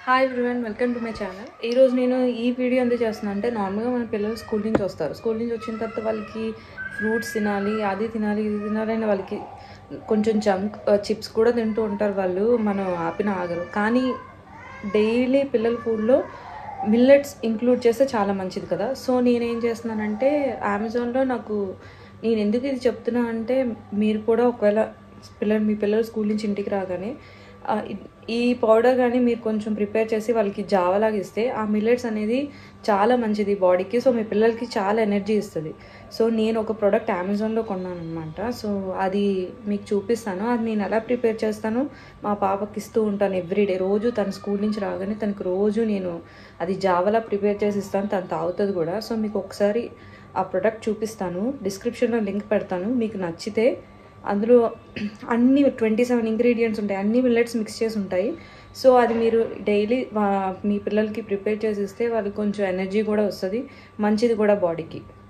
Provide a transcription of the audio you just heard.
hi everyone welcome to my channel ఈరోజు నేను ఈ వీడియో ఎందుకు చేస్తున్నాను అంటే నార్మల్గా మన పిల్లలు స్కూల్ నుంచి వస్తారు స్కూల్ నుంచి వచ్చిన తర్వాత వాళ్ళకి ఫ్రూట్స్ తినాలి అది తినాలి ఇది తినాలి అని వాళ్ళకి కొంచెం జంక్ చిప్స్ కూడా తింటూ ఉంటారు వాళ్ళు మనం ఆపిన ఆగరు కానీ డైలీ పిల్లల ఫుడ్లో మిల్లెట్స్ ఇంక్లూడ్ చేస్తే చాలా మంచిది కదా సో నేనేం చేస్తున్నానంటే అమెజాన్లో నాకు నేను ఎందుకు ఇది చెప్తున్నా అంటే మీరు కూడా ఒకవేళ పిల్లలు మీ పిల్లలు స్కూల్ నుంచి ఇంటికి రాగానే ఆ, ఇ- ఈ పౌడర్ కానీ మీరు కొంచెం ప్రిపేర్ చేసి వాళ్ళకి జావలాగా ఇస్తే ఆ మిల్లెట్స్ అనేది చాలా మంచిది బాడీకి సో మీ పిల్లలకి చాలా ఎనర్జీ ఇస్తుంది సో నేను ఒక ప్రోడక్ట్ అమెజాన్లో కొన్నాను అనమాట సో అది మీకు చూపిస్తాను అది నేను ఎలా ప్రిపేర్ చేస్తాను మా పాపకి ఇస్తూ ఉంటాను ఎవ్రీడే రోజు తన స్కూల్ నుంచి రాగానే తనకు రోజు నేను అది జావలా ప్రిపేర్ చేసి ఇస్తాను తను తాగుతుంది కూడా సో మీకు ఒకసారి ఆ ప్రోడక్ట్ చూపిస్తాను డిస్క్రిప్షన్లో లింక్ పెడతాను మీకు నచ్చితే అందులో అన్ని ట్వంటీ సెవెన్ ఇంగ్రీడియంట్స్ ఉంటాయి అన్ని మిల్లెట్స్ మిక్స్ చేసి ఉంటాయి సో అది మీరు డైలీ మీ పిల్లలకి ప్రిపేర్ చేసి ఇస్తే వాళ్ళకి కొంచెం ఎనర్జీ కూడా వస్తుంది మంచిది కూడా బాడీకి